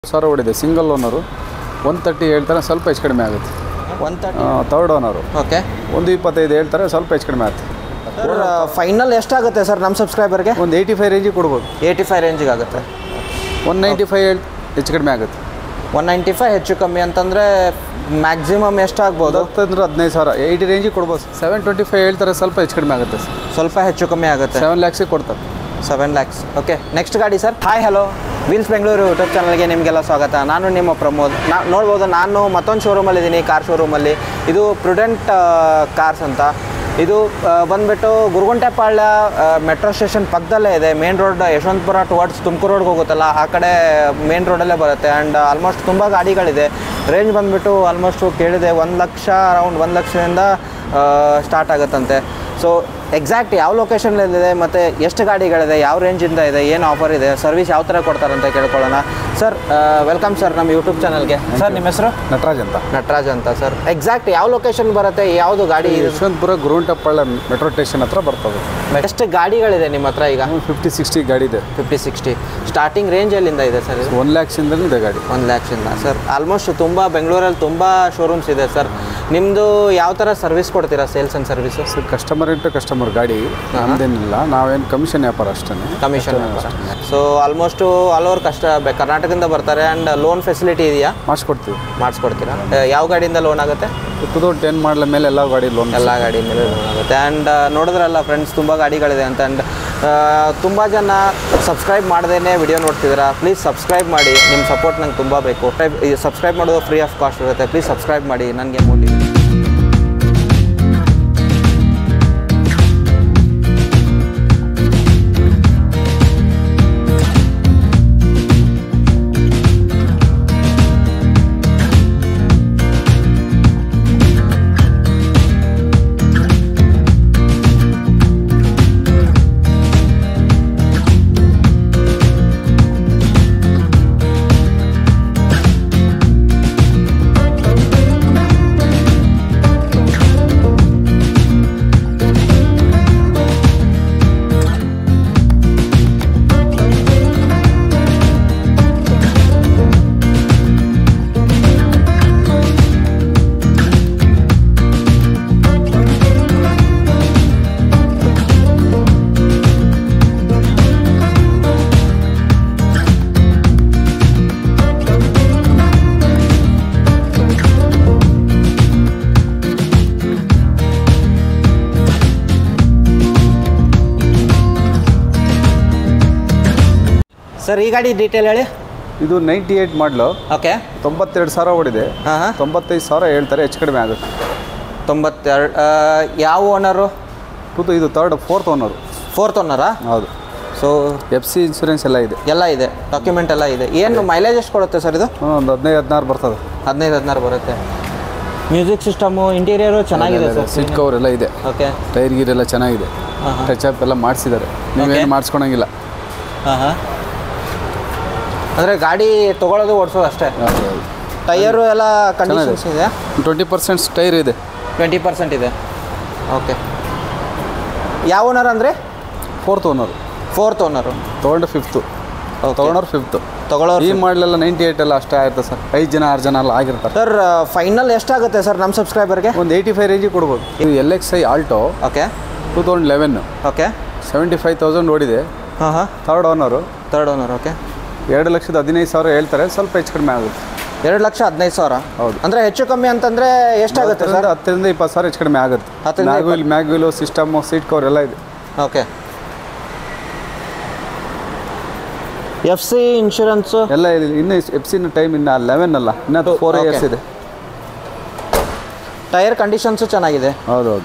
ಸಾವಿರ ಓಡಿದೆ single owner one thirty ಹೇಳ್ತಾರೆ ಸ್ವಲ್ಪ ಹೆಚ್ಚು ಕಡಿಮೆ ಆಗುತ್ತೆ one thirty third owner okay ಒಂದು ಇಪ್ಪತ್ತೈದು ಹೇಳ್ತಾರೆ ಸ್ವಲ್ಪ ಹೆಚ್ಚು ಕಡಿಮೆ ಆಗುತ್ತೆ ಸರ್ ಫೈನಲ್ ಎಷ್ಟಾಗುತ್ತೆ ಸರ್ ನಮ್ಮ ಸಬ್ಸ್ಕ್ರೈಬರ್ಗೆ ಒಂದು ಏಯ್ಟಿ ಫೈವ್ ರೇಂಜಿಗೆ ಕೊಡ್ಬೋದು ಏಯ್ಟಿ ಫೈವ್ ರೇಂಜಿಗೆ ಆಗುತ್ತೆ ಒನ್ ನೈಂಟಿ ಫೈವ್ ಹೇಳಿ ಹೆಚ್ಚು ಕಡಿಮೆ ಆಗುತ್ತೆ ಒನ್ ನೈಂಟಿ ಫೈವ್ ಹೆಚ್ಚು ಕಮ್ಮಿ ಅಂತಂದರೆ ಮ್ಯಾಕ್ಸಿಮಮ್ ಎಷ್ಟಾಗ್ಬೋದು ಹತ್ತಂದ್ರೆ ಹದಿನೈದು ಸಾವಿರ ಏಯ್ಟಿ ರೇಂಜಿಗೆ ಕೊಡ್ಬೋದು ಸೆವೆನ್ ಟ್ವೆಂಟಿ ಫೈವ್ ಹೇಳ್ತಾರೆ ಸ್ವಲ್ಪ ಹೆಚ್ಚು ಕಡಿಮೆ ಆಗುತ್ತೆ ಸ್ವಲ್ಪ ಹೆಚ್ಚು ಕಮ್ಮಿ ಆಗುತ್ತೆ ಸೆವೆನ್ ಲ್ಯಾಕ್ಸಿಗೆ ಕೊಡ್ತಾರೆ ಸೆವೆನ್ ಲ್ಯಾಕ್ಸ್ ಓಕೆ ನೆಕ್ಸ್ಟ್ ಗಾಡಿ sir hi hello wheels Bengaluru YouTube ಚಾನಲ್ಗೆ ನಿಮಗೆಲ್ಲ ಸ್ವಾಗತ ನಾನು ನಿಮ್ಮ ಪ್ರಮೋದ್ ನಾ ನೋಡ್ಬೋದು ನಾನು ಮತ್ತೊಂದು ಶೋರೂಮಲ್ಲಿ ಇದ್ದೀನಿ ಕಾರ್ ಶೋರೂಮಲ್ಲಿ ಇದು ಪ್ರುಡೆಂಟ್ ಕಾರ್ಸ್ ಅಂತ ಇದು ಆ, ಬಂದ್ಬಿಟ್ಟು ಗುರುಗುಂಟೆಪಾಳ್ಯ ಮೆಟ್ರೋ ಸ್ಟೇಷನ್ ಪಕ್ಕದಲ್ಲೇ ಇದೆ main road Yeshwanthpur towards Tumakuru ರೋಡ್ಗೆ ಹೋಗುತ್ತಲ್ಲ ಆ ಕಡೆ ಮೇನ್ ರೋಡಲ್ಲೇ ಬರುತ್ತೆ ಆ್ಯಂಡ್ ಆಲ್ಮೋಸ್ಟ್ ತುಂಬ ಗಾಡಿಗಳಿದೆ ರೇಂಜ್ ಬಂದ್ಬಿಟ್ಟು ಆಲ್ಮೋಸ್ಟು ಕೇಳಿದೆ ಒಂದು ಲಕ್ಷ ಅರೌಂಡ್ ಒಂದು ಲಕ್ಷದಿಂದ ಸ್ಟಾರ್ಟ್ ಆಗುತ್ತಂತೆ ಸೊ ಎಕ್ಸಾಕ್ಟ್ ಯಾವ ಲೊಕೇಶನಲ್ಲಿದೆ ಮತ್ತು ಎಷ್ಟು ಗಾಡಿಗಳಿದೆ ಯಾವ ರೇಂಜಿಂದ ಇದೆ ಏನು ಆಫರ್ ಇದೆ ಸರ್ವಿಸ್ ಯಾವ ಥರ ಕೊಡ್ತಾರೆ ಅಂತ ಕೇಳ್ಕೊಳ್ಳೋಣ ಸರ್ ವೆಲ್ಕಮ್ ಸರ್ ನಮ್ಮ ಯೂಟ್ಯೂಬ್ ಚಾನಲ್ಗೆ ಸರ್ ನಿಮ್ಮ ಹೆಸರು ನಟರಾಜ್ ಅಂತ ನಟರಾಜ್ ಅಂತ ಸರ್ ಎಕ್ಸಾಕ್ಟ್ ಯಾವ ಲೊಕೇಶನ್ ಬರುತ್ತೆ ಯಾವುದು ಗಾಡಿ ಯಶವಂತಪುರ ಗುರುಂಟಪ್ಪಳ್ಳ ಮೆಟ್ರೋ ಸ್ಟೇಷನ್ ಹತ್ರ ಬರ್ತದೆ ಎಷ್ಟು ಗಾಡಿಗಳಿದೆ ನಿಮ್ಮ ಹತ್ರ ಈಗ ಫಿಫ್ಟಿ ಸಿಕ್ಸ್ಟಿ ಗಾಡಿ ಇದೆ ಫಿಫ್ಟಿ ಸಿಕ್ಸ್ಟಿ ಸ್ಟಾರ್ಟಿಂಗ್ ರೇಂಜ್ ಎಲ್ಲಿಂದ ಇದೆ ಸರ್ ಇದು ಒನ್ ಲ್ಯಾಕ್ಸಿಂದಲೂ ಇದೆ ಗಾಡಿ ಒಂದು ಲ್ಯಾಕ್ಸಿಂದ ಸರ್ ಆಲ್ಮೋಸ್ಟ್ ತುಂಬ ಬೆಂಗಳೂರಲ್ಲಿ ತುಂಬ ಶೋರೂಮ್ಸ್ ಇದೆ ಸರ್ ನಿಮ್ಮದು ಯಾವ ಥರ ಸರ್ವಿಸ್ ಕೊಡ್ತೀರಾ sales and service sir customer into customer ಗಾಡಿ ನಮ್ದೇನಿಲ್ಲ ನಾವೇನು ಕಮಿಷನ್ ವ್ಯಾಪಾರ ಅಷ್ಟೇ commission so almost all over ಕಷ್ಟ ಬೆ- ಕರ್ನಾಟಕದಿಂದ ಬರ್ತಾರೆ ಆ್ಯಂಡ್ ಲೋನ್ ಫೆಸಿಲಿಟಿ ಇದೆಯಾ ಮಾಡಿಸ್ಕೊಡ್ತೀವಿ ಮಾಡಿಸ್ಕೊಡ್ತೀರಾ ಆ, ಯಾವ ಗಾಡಿಯಿಂದ ಲೋನ್ ಆಗುತ್ತೆ ಟೂ ತೌಸಂಡ್ ಟೆನ್ ಮಾಡಲ ಮೇಲೆ ಎಲ್ಲ ಗಾಡಿ ಲೋನ್ ಎಲ್ಲ ಗಾಡಿ ಮೇಲೆ ಲೋನ್ ಆಗುತ್ತೆ ಆ್ಯಂಡ್ ನೋಡಿದ್ರಲ್ಲ ಫ್ರೆಂಡ್ಸ್ ತುಂಬ ಗಾಡಿಗಳಿದೆ ಅಂತ ಆ್ಯಂಡ್ ತುಂಬ ಜನ ಸಬ್ಸ್ಕ್ರೈಬ್ ಮಾಡ್ದೇ ವಿಡಿಯೋ ನೋಡ್ತಿದ್ದೀರಾ ಪ್ಲೀಸ್ ಸಬ್ಸ್ಕ್ರೈಬ್ ಮಾಡಿ ನಿಮ್ಮ ಸಪೋರ್ಟ್ ನಂಗೆ ತುಂಬ ಬೇಕು ಸಬ್ಸ್ಕ್ರೈಬ್ ಮಾಡೋದು ಫ್ರೀ ಆಫ್ ಕಾಸ್ಟ್ ಇರುತ್ತೆ ಪ್ಲೀಸ್ ಸಬ್ಸ್ಕ್ರೈಬ್ ಮಾಡಿ ನನಗೆ ಮೋಟಿವ್ ಸರ್ ಈ ಗಾಡಿ ಡೀಟೇಲ್ ಹೇಳಿ ಇದು ನೈಂಟಿ ಏಯ್ಟ್ ಮಾಡಲು ಓಕೆ ತೊಂಬತ್ತೆರಡು ಸಾವಿರ ಓಡಿದೆ ಹಾಂ ಹಾಂ ತೊಂಬತ್ತೈದು ಸಾವಿರ ಹೇಳ್ತಾರೆ ಹೆಚ್ಚು ಕಡಿಮೆ ಆಗುತ್ತೆ ತೊಂಬತ್ತೆರಡು ಆ, ಯಾವ ಓನರು ಟೂ ಇದು ತರ್ಡ್ ಫೋರ್ತ್ ಓನರು ಫೋರ್ತ್ ಓನರಾ ಹೌದು ಸೊ ಎಫ್ ಸಿ ಇನ್ಸೂರೆನ್ಸ್ ಎಲ್ಲ ಇದೆ ಎಲ್ಲ ಇದೆ ಡಾಕ್ಯುಮೆಂಟ್ ಎಲ್ಲ ಇದೆ ಏನು ಮೈಲೇಜ್ ಎಷ್ಟು ಕೊಡುತ್ತೆ ಸರ್ ಇದು ಒಂದು ಹದಿನೈದು ಹದಿನಾರು ಬರ್ತದೆ ಹದಿನೈದು ಹದಿನಾರು ಬರುತ್ತೆ ಮ್ಯೂಸಿಕ್ ಸಿಸ್ಟಮು ಇಂಟೀರಿಯರು ಚೆನ್ನಾಗಿದೆ ಸರ್ ಸೀಟ್ ಕವರ್ ಎಲ್ಲ ಇದೆ ಓಕೆ ಟೈರ್ ಗೀರ್ ಎಲ್ಲ ಚೆನ್ನಾಗಿದೆ ಹಾಂ ಹಾಂ ಟಚ್ ಅಪ್ ಎಲ್ಲ ಮಾಡಿಸಿದ್ದಾರೆ ನೀವೇನು ಮಾಡಿಸ್ಕೊಳಂಗಿಲ್ಲ ಹಾಂ ಹಾಂ ಅಂದರೆ ಗಾಡಿ ತೊಗೊಳೋದು ಓಡಿಸೋದು ಅಷ್ಟೇ ಟೈರು ಎಲ್ಲ ಕಂಡೀಷನ್ಸ್ ಇದೆ ಟ್ವೆಂಟಿ ಪರ್ಸೆಂಟ್ ಟೈರ್ ಇದೆ ಟ್ವೆಂಟಿ ಪರ್ಸೆಂಟ್ ಇದೆ ಓಕೆ ಯಾವ ಓನರ್ ಅಂದರೆ ಫೋರ್ತ್ ಓನರು ಫೋರ್ತ್ ಓನರು ತೊಗೊಂಡು ಫಿಫ್ತು ಓಕೆ ತೊಗೊಂಡವ್ರು ಫಿಫ್ತು ತೊಗೊಳೋರು ಈ ಮಾಡಲೆಲ್ಲ ನೈಂಟಿ ಏಯ್ಟ್ ಎಲ್ಲ ಅಷ್ಟೇ ಆಗಿರುತ್ತೆ ಸರ್ ಐದು ಜನ ಆರು ಜನ ಎಲ್ಲ ಆಗಿರ್ತಾರೆ ಸರ್ ಫೈನಲ್ ಎಷ್ಟಾಗುತ್ತೆ ಸರ್ ನಮ್ಮ ಸಬ್ಸ್ಕ್ರೈಬರ್ಗೆ ಒಂದು ಏಯ್ಟಿ ಫೈವ್ ರೇಂಜಿಗೆ ಕೊಡ್ಬೋದು ಇದು L X I Alto okay two thousand eleven okay seventy five thousand ಓಡಿದೆ ಹಾಂ ಹಾಂ third owner third owner okay ಎರಡು ಲಕ್ಷದ ಹದಿನೈದು ಸಾವಿರ ಹೇಳ್ತಾರೆ ಸ್ವಲ್ಪ ಹೆಚ್ಚು ಕಡಿಮೆ ಆಗುತ್ತೆ ಎರಡು ಲಕ್ಷ ಹದಿನೈದು ಸಾವಿರ ಹೌದು. ಅಂದರೆ ಹೆಚ್ಚು ಕಮ್ಮಿ ಅಂತಂದರೆ ಎಷ್ಟಾಗುತ್ತೆ ಸರ್ ಹತ್ತರಿಂದ ಹತ್ತರಿಂದ ಇಪ್ಪತ್ತು ಸಾವಿರ ಹೆಚ್ಚು ಕಡಿಮೆ ಆಗುತ್ತೆ ಹತ್ತರಿಂದ mag wheel mag wheel system seat cover ಎಲ್ಲ ಇದೆ ಓಕೆ ಎಫ್ ಸಿ ಇನ್ಶೂರೆನ್ಸು ಎಲ್ಲ ಇದೆ ಇನ್ನು ಎಫ್ ಸಿನ ಟೈಮ್ ಇನ್ನು ಲೆವೆನ್ ಅಲ್ಲ ಇನ್ನು ಫೋರ್ Okay. ಇಯರ್ಸ್ ಇದೆ ಟೈರ್ ಕಂಡೀಷನ್ಸು ಚೆನ್ನಾಗಿದೆ ಹೌದೌದು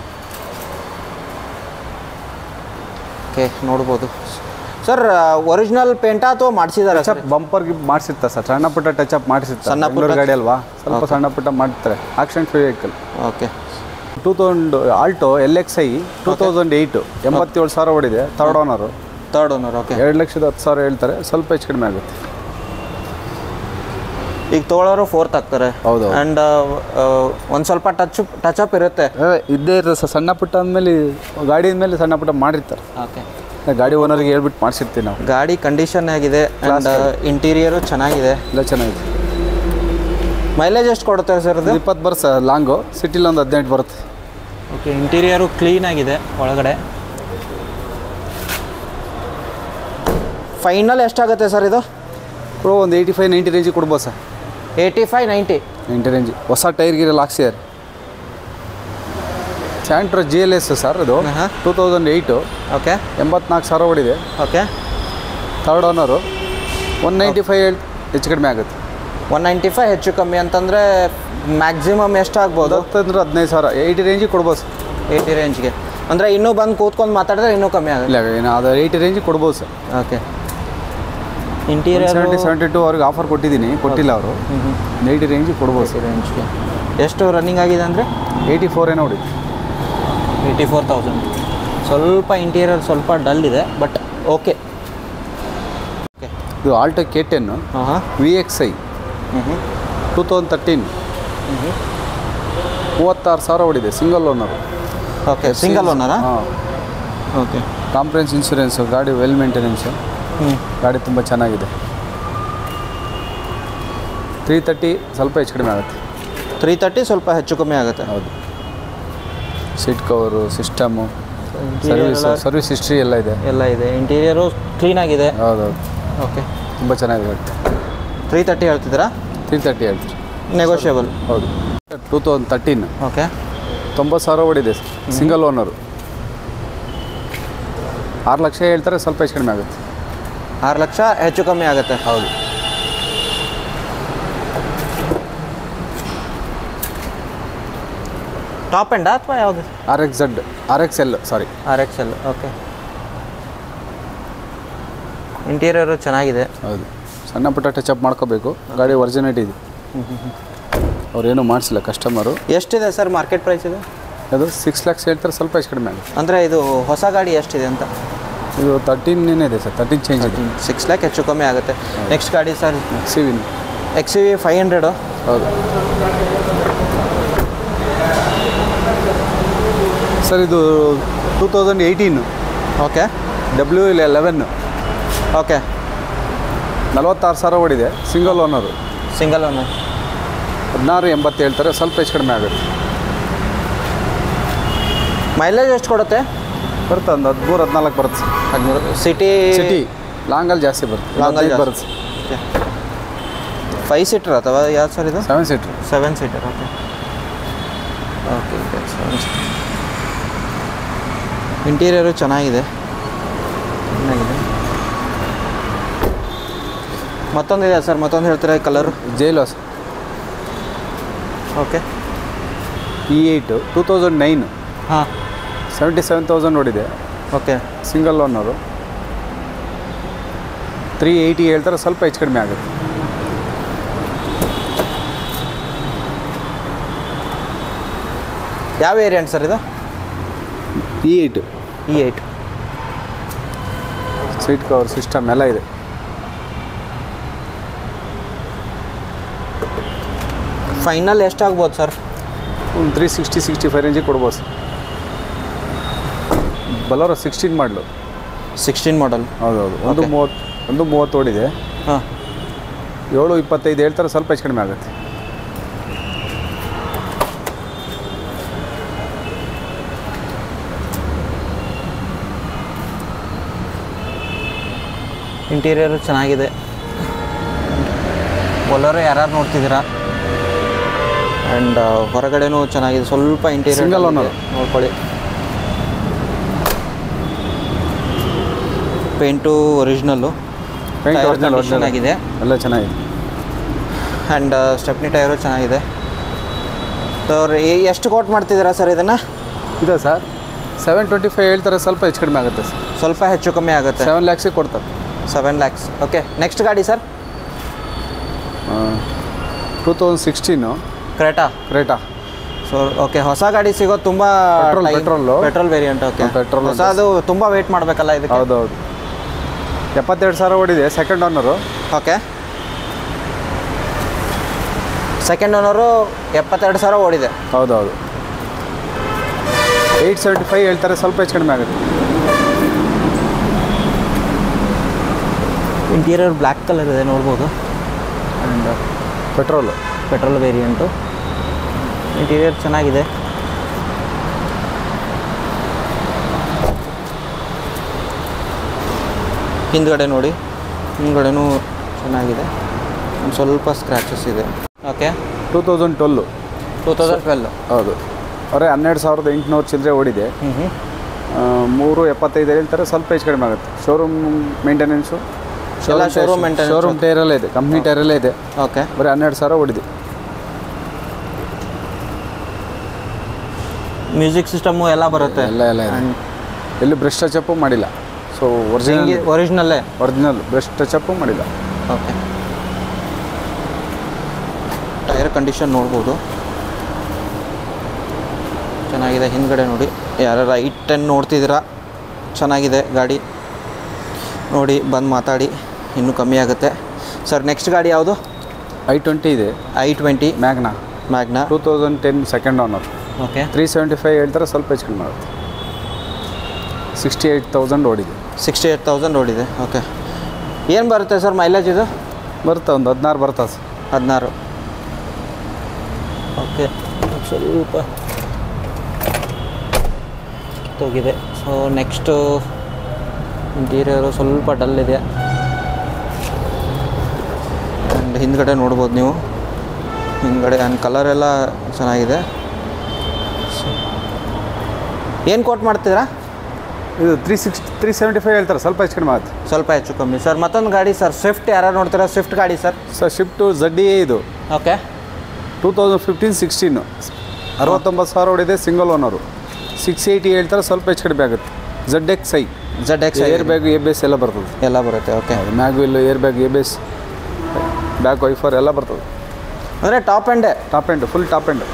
ಓಕೆ ನೋಡ್ಬೋದು ಸರ್ ಒರಿಜಿನಲ್ ಪೇಂಟಾ ಅಥವಾ ಮಾಡಿಸಿದ್ದಾರೆ ಟಚ್ ಅಪ್ ಬಂಪರ್ ಗಿಪ್ ಮಾಡಿಸಿರ್ತಾರೆ ಸರ್ ಸಣ್ಣ ಪುಟ್ಟ ಟಚ್ ಅಪ್ ಮಾಡಿಸಿರ್ತಾರೆ ಸಣ್ಣ ಪುಟ್ಟ- ಬೆಂಗಳೂರು ಗಾಡಿ ಅಲ್ವಾ ಸ್ವಲ್ಪ ಸಣ್ಣ ಪುಟ್ಟ ಮಾಡ್ತಾರೆ action free vehicle okay two thousand Alto L X I two thousand eight ಎಂಬತ್ತೇಳು ಸಾವಿರ ಓಡಿದೆ third owner third owner okay ಎರಡು ಲಕ್ಷದ ಹತ್ತು ಸಾವಿರ ಹೇಳ್ತಾರೆ ಸ್ವಲ್ಪ ಹೆಚ್ಚು ಕಡಿಮೆ ಆಗುತ್ತೆ ಈಗ ತೊಗೊಳೋರು ಫೋರ್ತ್ ಆಗ್ತಾರೆ ಹೌದು. ಆ್ಯಂಡ್ ಒಂದು ಸ್ವಲ್ಪ ಟಚ್ ಟಚ್ ಅಪ್ ಇರುತ್ತೆ ಏ, ಇದ್ದೇ ಇರ್ತದೆ ಸರ್ ಸಣ್ಣ ಪುಟ್ಟ ಅಂದಮೇಲೆ ಗಾಡಿ ಮೇಲೆ ಸಣ್ಣ ಪುಟ್ಟ ಮಾಡಿರ್ತಾರೆ ಓಕೆ ಗಾಡಿ ಓನರ್ಗೆ ಹೇಳ್ಬಿಟ್ಟು ಮಾಡಿಸಿರ್ತೀವಿ ನಾವು ಗಾಡಿ ಕಂಡೀಷನ್ ಆಗಿದೆ ಆ್ಯಂಡ್ ಇಂಟೀರಿಯರು ಚೆನ್ನಾಗಿದೆ ಎಲ್ಲ ಚೆನ್ನಾಗಿದೆ ಮೈಲೇಜ್ ಎಷ್ಟು ಕೊಡುತ್ತೆ ಸರ್ ಇದು ಇದು ಇಪ್ಪತ್ತು ಬರುತ್ತೆ ಲಾಂಗು ಸಿಟಿಲಿ ಒಂದು ಹದಿನೆಂಟು ಬರುತ್ತೆ ಓಕೆ ಇಂಟೀರಿಯರು ಕ್ಲೀನ್ ಆಗಿದೆ ಒಳಗಡೆ ಫೈನಲ್ ಎಷ್ಟಾಗುತ್ತೆ ಸರ್ ಇದು ಕೂಡ ಒಂದು ಏಯ್ಟಿ ಫೈವ್ ನೈಂಟಿ ರೇಂಜಿಗೆ ಕೊಡ್ಬೋದು sir eighty five ninety ninety range ಹೊಸ ಟೈರ್ ಗಿರೆಲ್ಲ ಹಾಕ್ಸಿದ್ದಾರೆ Santro G L S sir ಇದು ಹಾಂ ಟೂ ತೌಸಂಡ್ ಏಯ್ಟು ಓಕೆ ಎಂಬತ್ನಾಲ್ಕು ಸಾವಿರ ಓಡಿದೆ okay third owner one ninety five ಹೆಚ್ಚು ಕಡಿಮೆ ಆಗುತ್ತೆ ಒನ್ ನೈಂಟಿ ಫೈವ್ ಹೆಚ್ಚು ಕಮ್ಮಿ ಅಂತಂದರೆ ಮ್ಯಾಕ್ಸಿಮಮ್ ಎಷ್ಟಾಗ್ಬೋದು ಹತ್ತಂದ್ರೆ ಹದಿನೈದು ಸಾವಿರ ಏಯ್ಟಿ ರೇಂಜಿಗೆ ಕೊಡ್ಬೋದು ಸರ್ ಏಯ್ಟಿ ರೇಂಜ್ಗೆ ಅಂದರೆ ಇನ್ನೂ ಬಂದು ಕೂತ್ಕೊಂಡು ಮಾತಾಡಿದ್ರೆ ಇನ್ನೂ ಕಮ್ಮಿ ಆಗುತ್ತೆ ಇಲ್ಲ ಏನು ಅದು ಏಯ್ಟಿ ರೇಂಜಿಗೆ ಕೊಡ್ಬೋದು sir okay interior seventy seventy two ಅವ್ರಿಗೆ ಆಫರ್ ಕೊಟ್ಟಿದ್ದೀನಿ ಕೊಟ್ಟಿಲ್ಲ ಅವರು ಏಯ್ಟಿ ರೇಂಜಿಗೆ ಕೊಡ್ಬೋದು ಸರ್ ರೇಂಜ್ಗೆ ಎಷ್ಟು ರನ್ನಿಂಗ್ ಆಗಿದೆ ಅಂದರೆ ಏಯ್ಟಿ ಫೋರ್ ಏನೋ ಹೊಡಿ ಏಯ್ಟಿ ಫೋರ್ ತೌಸಂಡ್ ಸ್ವಲ್ಪ ಇಂಟೀರಿಯರ್ ಸ್ವಲ್ಪ ಡಲ್ ಇದೆ ಬಟ್ ಓಕೆ ಓಕೆ ಇದು ಆಲ್ಟೋ ಕೆ ಟೆನ್ನು ಹಾಂ ಹಾಂ ವಿ ಎಕ್ಸ್ ಐ ಹ್ಞೂ ಹ್ಞೂ ಟೂ ತೌಸಂಡ್ ತರ್ಟೀನ್ ಹ್ಞೂ ಮೂವತ್ತಾರು ಸಾವಿರ ಹೊಡಿದೆ ಸಿಂಗಲ್ ಓನರು ಓಕೆ ಸಿಂಗಲ್ ಓನರಾ ಹಾಂ ಓಕೆ ಕಾಂಪ್ರೆನ್ಸ್ ಇನ್ಶೂರೆನ್ಸು ಗಾಡಿ ವೆಲ್ ಮೇಂಟೆನೆನ್ಸು ಹ್ಞೂ ಗಾಡಿ ತುಂಬ ಚೆನ್ನಾಗಿದೆ ತ್ರೀ ತರ್ಟಿ ಸ್ವಲ್ಪ ಹೆಚ್ಚು ಕಡಿಮೆ ಆಗುತ್ತೆ ತ್ರೀ ತರ್ಟಿ ಸ್ವಲ್ಪ ಹೆಚ್ಚು ಕಮ್ಮಿ ಆಗುತ್ತೆ ಹೌದು seat cover system Interior service ಎಲ್ಲ- ಸರ್ವಿಸ್ ಹಿಸ್ಟ್ರಿ ಎಲ್ಲ ಇದೆ ಎಲ್ಲ ಇದೆ ಇಂಟೀರಿಯರು ಕ್ಲೀನ್ ಆಗಿದೆ ಹೌದೌದು ಓಕೆ ತುಂಬ ಚೆನ್ನಾಗಿದೆ ಗಾಡಿ ತ್ರೀ ತರ್ಟಿ ಹೇಳ್ತಿದ್ದೀರಾ ತ್ರೀ ತರ್ಟಿ ಹೇಳ್ತೀರಿ ನೆಗೋಷಿಯಬಲ್ ಹೌದು ಟೂ ತೌಸಂಡ್ ತರ್ಟೀನ್ ಓಕೆ ತೊಂಬತ್ತು ಸಾವಿರ ಓಡಿದೆ ಸಿಂಗಲ್ ಓನರು ಆರು ಲಕ್ಷ ಹೇಳ್ತಾರೆ ಸ್ವಲ್ಪ ಹೆಚ್ಚು ಕಡಿಮೆ ಆಗುತ್ತೆ ಆರು ಲಕ್ಷ ಹೆಚ್ಚು ಕಮ್ಮಿ ಆಗುತ್ತೆ ಹೌದು ಟಾಪ್ ಎಂಡಾ ಅಥವಾ ಯಾವುದು R X Z R X L sorry R X L okay interior ಚೆನ್ನಾಗಿದೆ ಹೌದು ಸಣ್ಣ ಪುಟ್ಟ ಟಚಪ್ ಮಾಡ್ಕೋಬೇಕು ಗಾಡಿ ಒರಿಜಿನೇಟ್ ಇದೆ ಅವ್ರೇನು ಮಾಡಿಸಿಲ್ಲ ಕಸ್ಟಮರು ಎಷ್ಟಿದೆ ಸರ್ ಮಾರ್ಕೆಟ್ ಪ್ರೈಸ್ ಇದು ಅದು ಸಿಕ್ಸ್ ಲ್ಯಾಕ್ಸ್ ಹೇಳ್ತಾರೆ ಸ್ವಲ್ಪ ಹೆಚ್ಚು ಕಡಿಮೆ ಆಗುತ್ತೆ ಅಂದರೆ ಇದು ಹೊಸ ಗಾಡಿ ಎಷ್ಟಿದೆ ಅಂತ ಇದು ತರ್ಟೀನ್ ಇದೆ ಸರ್ ತರ್ಟೀನ್ ಚೇಂಜ್ ಇದೆ ಸಿಕ್ಸ್ ಲ್ಯಾಕ್ ಹೆಚ್ಚು ಕಮ್ಮಿ ಆಗುತ್ತೆ ನೆಕ್ಸ್ಟ್ ಗಾಡಿ sir seven X V five hundred ಹೌದು ಸರ್ ಇದು two thousand eighteen okay W ಇಲ್ಲ ಲೆವೆನ್ನು ಓಕೆ ನಲವತ್ತಾರು ಸಾವಿರ ಓಡಿದೆ ಸಿಂಗಲ್ ಓನರು ಸಿಂಗಲ್ ಒನ್ ಹದಿನಾರು ಎಂಬತ್ತು ಹೇಳ್ತಾರೆ ಸ್ವಲ್ಪ ಹೆಚ್ಚು ಕಡಿಮೆ ಆಗುತ್ತೆ ಮೈಲೇಜ್ ಎಷ್ಟು ಕೊಡುತ್ತೆ ಬರುತ್ತೆ ಒಂದು ಹದಿಮೂರು ಹದಿನಾಲ್ಕು ಬರುತ್ತೆ ಸರ್ ಹದಿಮೂರು ಸಿಟಿ ಸಿಟಿ ಲಾಂಗಲ್ಲಿ ಜಾಸ್ತಿ ಬರುತ್ತೆ ಲಾಂಗಲ್ಲಿ ಹದಿನೈದು ಜಾಸ್ತಿ. ಬರುತ್ತೆ ಫೈವ್ ಸೀಟರ್ ಅಥವಾ ಯಾವ್ದು ಸರ್ ಇದು seven seater seven seater okay okay okay seven seater interior ಚೆನ್ನಾಗಿದೆ ಚೆನ್ನಾಗಿದೆ ಮತ್ತೊಂದಿದೆ ಸರ್ ಮತ್ತೊಂದು ಹೇಳ್ತೀರಾ ಕಲರು ಜೈಲಾಸ್ okay E eight two thousand nine ಹಾಂ ಸೆವೆಂಟಿ ಸೆವೆನ್ ತೌಸಂಡ್ ಓಡಿದೆ okay single owner three eighty ಹೇಳ್ತಾರೆ ಸ್ವಲ್ಪ ಹೆಚ್ಚು ಕಡಿಮೆ ಆಗುತ್ತೆ ಯಾವ ವೇರಿಯಂಟ್ ಸರ್ ಇದು E eight E eight seat cover system ಎಲ್ಲ ಇದೆ ಫೈನಲ್ ಎಷ್ಟಾಗ್ಬೋದು ಸರ್ ಒಂದು ತ್ರೀ ಸಿಕ್ಸ್ಟಿ ಸಿಕ್ಸ್ಟಿ ಫೈವ್ ರೇಂಜಿಗೆ ಕೊಡ್ಬೋದು ಸರ್ ಬಲೋರ ಸಿಕ್ಸ್ಟೀನ್ ಮಾಡಲು ಸಿಕ್ಸ್ಟೀನ್ ಮಾಡಲ್ ಹೌದೌದು ಒಂದು Okay. ಮೂವತ್ತು ಒಂದು ಮೂವತ್ತು ಓಡಿದೆ ಹಾಂ ಏಳು ಇಪ್ಪತ್ತೈದು ಹೇಳ್ತಾರೆ ಸ್ವಲ್ಪ ಹೆಚ್ಚು ಕಡಿಮೆ ಆಗುತ್ತೆ ಇಂಟೀರಿಯರು ಚೆನ್ನಾಗಿದೆ ಬೊಲರೋ ಯಾರ್ಯಾರು ನೋಡ್ತಿದ್ದೀರಾ ಆ್ಯಂಡ್ ಹೊರಗಡೆನೂ ಚೆನ್ನಾಗಿದೆ ಸ್ವಲ್ಪ ಇಂಟೀರಿಯರ್ Single owner. ನೋಡ್ಕೊಳ್ಳಿ ಪೇಂಟು ಒರಿಜಿನಲ್ಲು paint Tyre original condition original ಆಗಿದೆ ಎಲ್ಲ ಚೆನ್ನಾಗಿದೆ ಆ್ಯಂಡ್ ಸ್ಟೆಪ್ನಿ ಟೈರು ಚೆನ್ನಾಗಿದೆ ಸೊ ಎಷ್ಟು ಕೋಟ್ ಮಾಡ್ತಿದ್ದೀರಾ ಸರ್ ಇದನ್ನು ಇದೆ ಸರ್ ಸೆವೆನ್ ಟ್ವೆಂಟಿ ಫೈವ್ ಹೇಳ್ತಾರೆ ಸ್ವಲ್ಪ ಹೆಚ್ಚು ಕಡಿಮೆ ಆಗುತ್ತೆ ಸರ್ ಸ್ವಲ್ಪ ಹೆಚ್ಚು ಕಮ್ಮಿ ಆಗುತ್ತೆ ಸೆವೆನ್ ಲ್ಯಾಕ್ಸಿಗೆ ಕೊಡ್ತಾರೆ ಸೆವೆನ್ ಲ್ಯಾಕ್ಸ್ ಓಕೆ ನೆಕ್ಸ್ಟ್ ಗಾಡಿ sir two thousand sixteen Creta Creta so okay ಹೊಸ ಗಾಡಿ ಸಿಗೋದು ತುಂಬ Petrol, petrol. Petrol variant okay ಹಾ, petrol ಅಂತ. ಹೊಸದು ತುಂಬ ವೇಟ್ ಮಾಡಬೇಕಲ್ಲ ಇದಕ್ಕೆ ಹೌದೌದು ಎಪ್ಪತ್ತೆರಡು ಸಾವಿರ ಓಡಿದೆ second owner okay second owner ಎಪ್ಪತ್ತೆರಡು ಸಾವಿರ ಓಡಿದೆ ಹೌದೌದು ಏಯ್ಟ್ ಸೆವೆಂಟಿ ಫೈವ್ ಹೇಳ್ತಾರೆ ಸ್ವಲ್ಪ ಹೆಚ್ಚು ಕಡಿಮೆ ಆಗುತ್ತೆ ಇಂಟೀರಿಯರ್ ಬ್ಲ್ಯಾಕ್ ಕಲರ್ ಇದೆ ನೋಡ್ಬೋದು and petrol petrol variant interior ಚೆನ್ನಾಗಿದೆ ಹಿಂದ್ಗಡೆ ನೋಡಿ ಹಿಂದ್ಗಡೆನೂ ಚೆನ್ನಾಗಿದೆ ಒಂದು ಸ್ವಲ್ಪ ಸ್ಕ್ರ್ಯಾಚಸ್ ಇದೆ okay two thousand twelve two thousand twelve ಹೌದು ಅವರೇ ಹನ್ನೆರಡು ಸಾವಿರದ ಎಂಟುನೂರು ಚಿಲ್ಲರೆ ಓಡಿದೆ ಹ್ಞೂ ಹ್ಞೂ ಆ, ಮೂರು ಎಪ್ಪತ್ತೈದು ಹೇಳ್ತಾರೆ ಸ್ವಲ್ಪ ಹೆಚ್ಚು ಕಡಿಮೆ ಆಗುತ್ತೆ ಶೋರೂಮ್ ಮೇಂಟೆನೆನ್ಸು ಎಲ್ಲ showroom maintenance. ಶೋರೂಮ್ ಟೈರಲ್ಲೇ ಇದೆ ಕಂಪ್ನಿ ಟೈರಲ್ಲೇ ಇದೆ ಓಕೆ ಬರೀ ಹನ್ನೆರಡು ಸಾವಿರ ಓಡಿದೆ ಮ್ಯೂಸಿಕ್ ಸಿಸ್ಟಮು ಎಲ್ಲ ಬರುತ್ತೆ ಎಲ್ಲ ಎಲ್ಲ ಇದೆ ಎಲ್ಲಿ ಬ್ರಷ್ ಟಚಪ್ಪು ಮಾಡಿಲ್ಲ ಸೊ ಒರಿಜಿನಲ್ ಒರಿಜಿನಲ್ಲೇ ಒರಿಜಿನಲ್ ಬ್ರಷ್ ಟಚಪ್ಪು ಮಾಡಿಲ್ಲ ಓಕೆ ಟೈರ್ ಕಂಡೀಷನ್ ನೋಡ್ಬೋದು ಚೆನ್ನಾಗಿದೆ ಹಿಂದ್ಗಡೆ ನೋಡಿ ಯಾರು ಐ ಟೆನ್ ನೋಡ್ತಿದ್ದೀರಾ ಚೆನ್ನಾಗಿದೆ ಗಾಡಿ ನೋಡಿ ಬಂದು ಮಾತಾಡಿ ಇನ್ನೂ ಕಮ್ಮಿ ಆಗುತ್ತೆ ಸರ್ ನೆಕ್ಸ್ಟ್ ಗಾಡಿ ಯಾವುದು ಐ ಟ್ವೆಂಟಿ ಇದೆ I twenty Magna Magna two thousand ten second owner okay three seventy five ಹೇಳ್ತಾರೆ ಸ್ವಲ್ಪ ಹೆಚ್ಚು ಕಡಿಮೆ ಆಗುತ್ತೆ ಸಿಕ್ಸ್ಟಿ ಏಯ್ಟ್ ತೌಸಂಡ್ ಓಡಿದೆ ಸಿಕ್ಸ್ಟಿ ಏಟ್ ತೌಸಂಡ್ ಓಡಿದೆ ಓಕೆ ಏನು ಬರುತ್ತೆ ಸರ್ ಮೈಲೇಜ್ ಇದು ಬರುತ್ತೆ ಒಂದು ಹದಿನಾರು ಬರ್ತದೆ ಸರ್ ಹದಿನಾರು ಓಕೆ ಸ್ವಲ್ಪ ಕಿತ್ತೋಗಿದೆ ಸೊ ನೆಕ್ಸ್ಟು ಇಂಟೀರಿಯರು ಸ್ವಲ್ಪ ಡಲ್ ಇದೆ ಆ್ಯಂಡ್ ಹಿಂದ್ಗಡೆ ನೋಡ್ಬೋದು ನೀವು ಹಿಂದ್ಗಡೆ ಆ್ಯಂಡ್ ಕಲರ್ ಎಲ್ಲ ಚೆನ್ನಾಗಿದೆ ಏನು ಕೋಟ್ ಮಾಡ್ತೀರಾ ಇದು three six three seventy five ಹೇಳ್ತಾರೆ ಸ್ವಲ್ಪ ಹೆಚ್ಚು ಕಡಿಮೆ ಆಗುತ್ತೆ ಸ್ವಲ್ಪ ಹೆಚ್ಚು ಕಮ್ಮಿ ಸರ್ ಮತ್ತೊಂದು ಗಾಡಿ ಸರ್ ಸ್ವಿಫ್ಟ್ ಯಾರು ನೋಡ್ತೀರಾ ಸ್ವಿಫ್ಟ್ ಗಾಡಿ ಸರ್ ಸರ್ ಶಿಫ್ಟು ಜಡ್ಡಿ ಇದು okay two thousand fifteen sixteen ಅರವತ್ತೊಂಬತ್ತು ಸಾವಿರ ಹೊಡಿದೆ ಸಿಂಗಲ್ ಓನರು ಸಿಕ್ಸ್ ಏಯ್ಟಿ ಹೇಳ್ತಾರೆ ಸ್ವಲ್ಪ ಹೆಚ್ಚು ಕಡಿಮೆ ಆಗುತ್ತೆ Z X I Z X air bag A base ಎಲ್ಲ ಬರ್ತದೆ ಎಲ್ಲ ಬರುತ್ತೆ okay mag wheel air bag A base back wiper ಎಲ್ಲ ಬರ್ತದೆ ಅಂದರೆ ಟಾಪ್ ಆ್ಯಂಡೇ top end full top end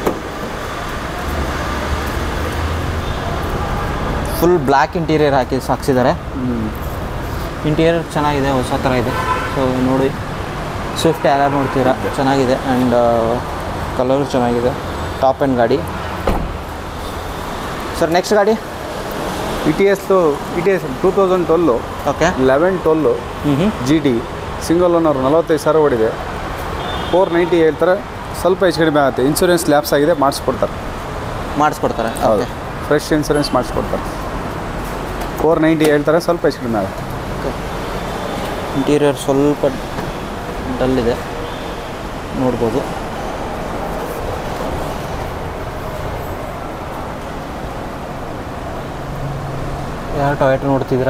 full black interior ಹಾಕಿ ಹಾಕ್ಸಿದ್ದಾರೆ ಇಂಟೀರಿಯರ್ ಚೆನ್ನಾಗಿದೆ ಹೊಸ ಥರ ಇದೆ ಸೊ ನೋಡಿ ಸ್ವಿಫ್ಟ್ ಯಾರ್ಯಾರು ನೋಡ್ತೀರಾ ಚೆನ್ನಾಗಿದೆ ಆ್ಯಂಡ್ ಕಲರು ಚೆನ್ನಾಗಿದೆ ಟಾಪ್ ಆ್ಯಂಡ್ ಗಾಡಿ ಸರ್ ನೆಕ್ಸ್ಟ್ ಗಾಡಿ ಇ ಟಿ ಎಸ್ದು E T S two thousand twelve okay eleven twelve ಹ್ಞೂ ಹ್ಞೂ ಜಿ ಡಿ ಸಿಂಗಲ್ ಓನರ್ ನಲವತ್ತೈದು ಸಾವಿರ ಓಡಿದೆ ಫೋರ್ ನೈಂಟಿ ಹೇಳ್ತಾರೆ ಸ್ವಲ್ಪ ಹೆಚ್ಚು ಕಡಿಮೆ ಆಗುತ್ತೆ ಇನ್ಶೂರೆನ್ಸ್ ಲ್ಯಾಪ್ಸ್ ಆಗಿದೆ ಮಾಡಿಸ್ಕೊಡ್ತಾರೆ ಮಾಡಿಸ್ಕೊಡ್ತಾರೆ ಹೌದು ಓಕೆ ಫ್ರೆಶ್ ಇನ್ಸೂರೆನ್ಸ್ ಮಾಡಿಸ್ಕೊಡ್ತಾರೆ ಫೋರ್ ನೈಂಟಿ ಹೇಳ್ತಾರೆ ಸ್ವಲ್ಪ ಹೆಚ್ಚು ಕಡಿಮೆ ಆಗುತ್ತೆ ಇಂಟೀರಿಯರ್ ಸ್ವಲ್ಪ ಡಲ್ ಇದೆ ನೋಡ್ಬೋದು ಯಾರು ಟೊಯೆಟ್ ನೋಡ್ತಿದ್ದೀರಾ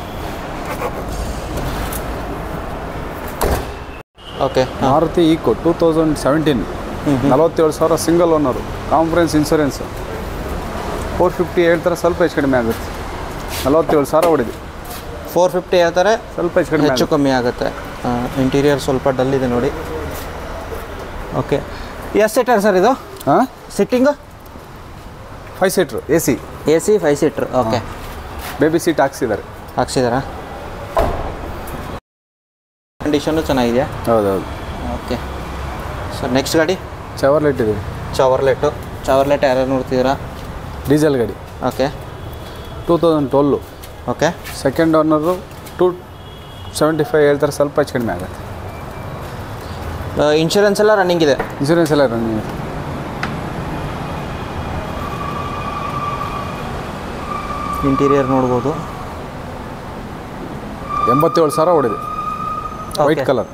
okay Maruti Eeco two thousand seventeen ನಲವತ್ತೇಳು ಸಾವಿರ single owner comprehensive insurance four fifty ಹೇಳ್ತಾರೆ ಸ್ವಲ್ಪ ಹೆಚ್ಚು ಕಡಿಮೆ ಆಗುತ್ತೆ ನಲವತ್ತೇಳು ಸಾವಿರ ಹೊಡಿದೆ ಫೋರ್ ಫಿಫ್ಟಿ ಹೇಳ್ತಾರೆ ಸ್ವಲ್ಪ ಹೆಚ್ಚು ಕಡಿಮೆ ಹೆಚ್ಚು ಕಮ್ಮಿ ಆಗುತ್ತೆ ಇಂಟೀರಿಯರ್ ಸ್ವಲ್ಪ ಡಲ್ ಇದೆ ನೋಡಿ ಓಕೆ ಎಷ್ಟು ಸೀಟರ್ ಸರ್ ಇದು ಹಾಂ sitting five seater A C A C five seater okay baby seat ಹಾಕ್ಸಿದ್ದಾರೆ ಹಾಕ್ಸಿದಾರಾ ಕಂಡೀಷನ್ನು ಚೆನ್ನಾಗಿದೆಯಾ ಹೌದೌದು ಓಕೆ ಸರ್ ನೆಕ್ಸ್ಟ್ ಗಾಡಿ ಚವರ್ಲೆಟ್ ಇದೆ ಚವರ್ಲೆಟು ಚವರ್ಲೆಟ್ ಯಾರ್ಯಾರು ನೋಡ್ತಿದ್ದೀರಾ ಡೀಸೆಲ್ ಗಾಡಿ okay two thousand twelve okay second owner two seventy five ಹೇಳ್ತಾರೆ ಸ್ವಲ್ಪ ಹೆಚ್ಚು ಕಡಿಮೆ ಆಗುತ್ತೆ ಇನ್ಶೂರೆನ್ಸ್ ಎಲ್ಲ ರನ್ನಿಂಗ್ ಇದೆ ಇನ್ಸೂರೆನ್ಸ್ ಎಲ್ಲ ರನ್ನಿಂಗ್ ಇಂಟೀರಿಯರ್ ನೋಡ್ಬೋದು ಎಂಬತ್ತೇಳು ಸಾವಿರ ಹೊಡಿದೆ white Okay. Colour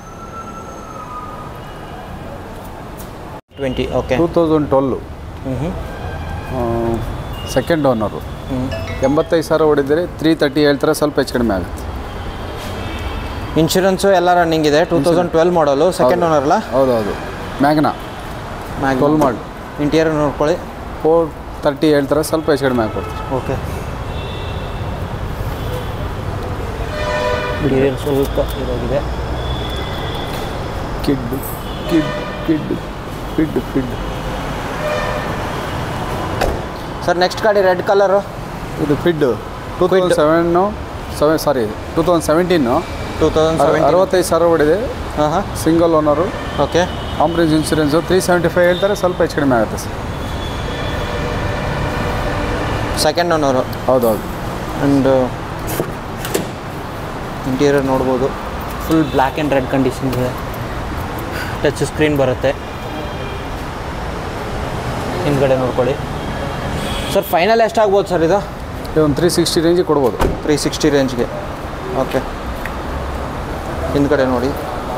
twenty okay two thousand twelve ಹ್ಞೂ ಹ್ಞೂ ಸೆಕೆಂಡ್ ಓನರು ಹ್ಞೂ ಎಂಬತ್ತೈದು ಸಾವಿರ ಹೊಡಿದರೆ ತ್ರೀ ತರ್ಟಿ ಹೇಳ್ತಾರೆ ಸ್ವಲ್ಪ ಹೆಚ್ಚು ಕಡಿಮೆ ಆಗುತ್ತೆ ಇನ್ಶೂರೆನ್ಸು ಎಲ್ಲ ರನ್ನಿಂಗ್ ಇದೆ two thousand twelve model second owner ಅಲ್ಲ ಹೌದೌದು ಮ್ಯಾಗ್ನಾ ಟ್ವೆಲ್ ಮಾಡಿ ಇಂಟೀರಿಯರ್ ನೋಡ್ಕೊಳ್ಳಿ ಫೋರ್ ತರ್ಟಿ ಹೇಳ್ತಾರೆ ಸ್ವಲ್ಪ ಹೆಚ್ಚು ಕಡಿಮೆ ಹಾಕ್ಕೊಡ್ತಾರೆ ಓಕೆ ಇಂಟೀರಿಯರ್ ಸ್ವಲ್ಪ ಇದಾಗಿದೆ kid kid kid kid kid sir next ಗಾಡಿ ರೆಡ್ ಕಲರು ಇದು ಫಿಡ್ two thousand seven seven sorry two thousand seventeen two thousand seventy ಅರವತ್ತೈದು ಸಾವಿರ ಹೊಡಿದೆ ಹಾಂ ಹಾಂ single owner okay comprehensive insurance three seventy five ಹೇಳ್ತಾರೆ ಸ್ವಲ್ಪ ಹೆಚ್ಚು ಕಡಿಮೆ ಆಗುತ್ತೆ ಸರ್ ಸೆಕೆಂಡ್ ಓನರು ಹೌದೌದು ಆ್ಯಂಡ್ ಇಂಟೀರಿಯರ್ ನೋಡ್ಬೋದು full black and red condition ಇದೆ ಟಚ್ ಸ್ಕ್ರೀನ್ ಬರುತ್ತೆ ಹಿಂದ್ಗಡೆ ನೋಡ್ಕೊಳ್ಳಿ ಸರ್ ಫೈನಲ್ ಎಷ್ಟಾಗ್ಬೋದು ಸರ್ ಇದು ಒಂದು ತ್ರೀ ಸಿಕ್ಸ್ಟಿ ರೇಂಜಿಗೆ ಕೊಡ್ಬೋದು ತ್ರೀ ಸಿಕ್ಸ್ಟಿ ರೇಂಜ್ಗೆ ಓಕೆ ಹಿಂದ್ಗಡೆ ನೋಡಿ